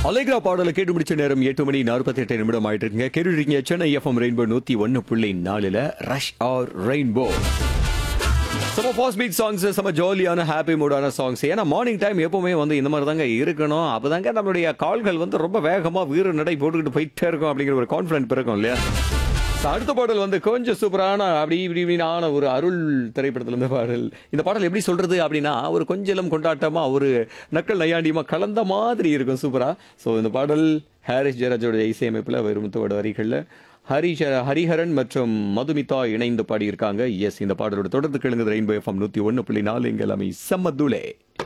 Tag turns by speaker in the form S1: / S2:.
S1: அலைக்ரா பாடலை கேட்டு முடிச்ச நேரம் எட்டு மணி நாற்பத்தி எட்டு நிமிடம் ஆயிட்டு இருக்குங்க கேட்டுருக்கீங்க சென்னை எஃப்எம் ரெயின்போ நூத்தி ஒன்னு புள்ளி நாலுல ரஷ் ஆர் ரெயின்போ செம ஃபாஸ்ட் பீட் சாங்ஸ் செம ஜாலியான ஹாப்பி மூடான சாங்ஸ் ஏன்னா மார்னிங் டைம் எப்பவுமே வந்து இந்த மாதிரி தாங்க இருக்கணும் அப்பதாங்க நம்மளுடைய கால்கள் வந்து ரொம்ப வேகமா வீர நடை போட்டுக்கிட்டு போயிட்டே இருக்கும் அப்படிங்கிற ஒரு கான்ஃபிடன்ட் பிறக்கும் இல்லையா So, அடுத்த பாடல் வந்து கொஞ்சம் சூப்பரான அப்படி இப்படி இப்படினான ஒரு அருள் திரைப்படத்துல இருந்த பாடல் இந்த பாடல் எப்படி சொல்றது அப்படின்னா ஒரு கொஞ்சலம் கொண்டாட்டமா ஒரு நக்கல் நையாண்டியமா கலந்த மாதிரி இருக்கும் சூப்பரா ஸோ இந்த பாடல் ஹாரிஸ் ஜெயராஜோட இசையமைப்புல வெறுமத்தோட வரிகள்ல ஹரிஷ ஹரிஹரன் மற்றும் மதுமிதா இணைந்து பாடியிருக்காங்க எஸ் இந்த பாடலோட தொடர்ந்து கிழங்கு ரெயின்போ எஃப்எம் நூத்தி ஒன்னு புள்ளி நாலு இங்க எல்லாமே செம்மதுளே